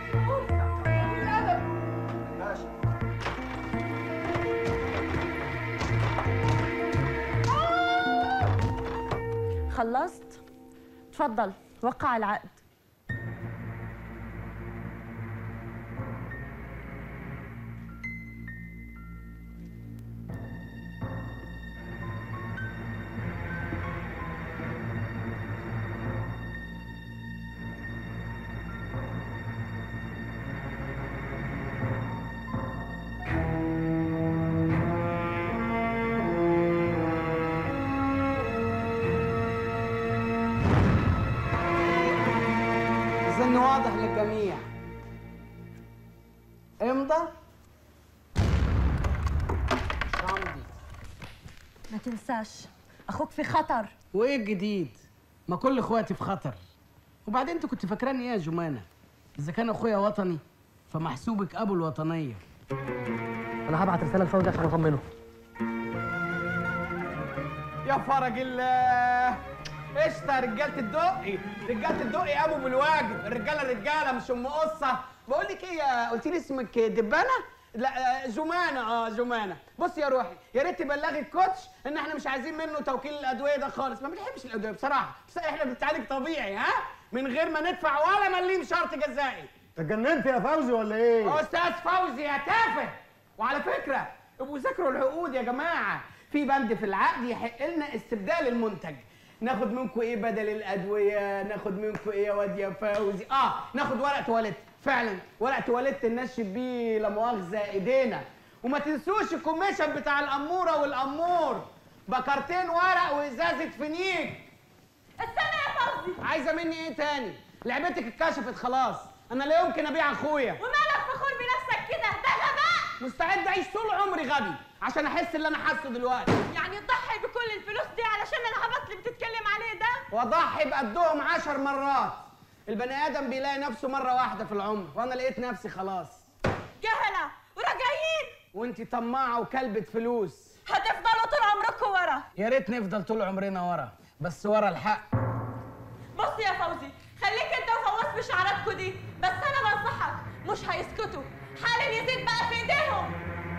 خلصت تفضل وقع العقد الظن واضح للجميع امضى شامبي ما تنساش اخوك في خطر وايه الجديد ما كل اخواتي في خطر وبعدين انت كنت فاكراني ايه يا جمانه اذا كان اخويا وطني فمحسوبك ابو الوطنيه انا هبعت رساله لفوزي عشان اطمنه يا فرج الله قشطه يا رجاله الدقي رجاله الدقي قاموا بالواجب الرجاله رجاله مش ام قصه بقول لك ايه يا- قلت لي اسمك دبانه لا آه، جمانه اه جمانه بص يا روحي يا ريت تبلغي الكوتش ان احنا مش عايزين منه توكيل الادويه ده خالص ما بنحبش الادويه بصراحه بس احنا بنتعالج طبيعي ها من غير ما ندفع ولا مليم شرط جزائي اتجننت يا فوزي ولا ايه؟ استاذ فوزي يا تافه وعلى فكره ابقوا ذاكروا العقود يا جماعه في بند في العقد يحق لنا استبدال المنتج ناخد منكم ايه بدل الادويه ناخد منكم ايه يا واد يا فوزي اه ناخد ورق تواليت فعلا ورق تواليت ننشف بيه لا مؤاخذه ايدينا وما تنسوش الكوميشن بتاع الاموره والامور بكرتين ورق وازازه فينيك استنى يا فوزي عايزه مني ايه تاني لعبتك اتكشفت خلاص انا لا يمكن ابيع اخويا ومالك فخور بنفسك كده ده غباء مستعد اعيش طول عمري غبي عشان احس اللي انا حاسه دلوقتي يعني تضحي بكل الفلوس دي علشان العبط اللي بتتكلم عليه ده واضحي بقدهم عشر مرات البني ادم بيلاقي نفسه مره واحده في العمر وانا لقيت نفسي خلاص جهلة وراجعين وانتي طماعه وكلبة فلوس هتفضلوا طول عمركم ورا يا ريت نفضل طول عمرنا ورا بس ورا الحق بص يا فوزي خليك انت وفواز في شعاراتكوا دي بس انا بنصحك مش هيسكتوا حال يزيد بقى في ايديهم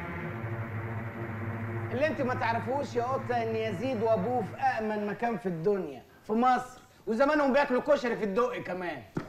اللي انت ما تعرفوش يا قطه ان يزيد وابوه في امن مكان في الدنيا في مصر وزمانهم بياكلوا كشري في الدق كمان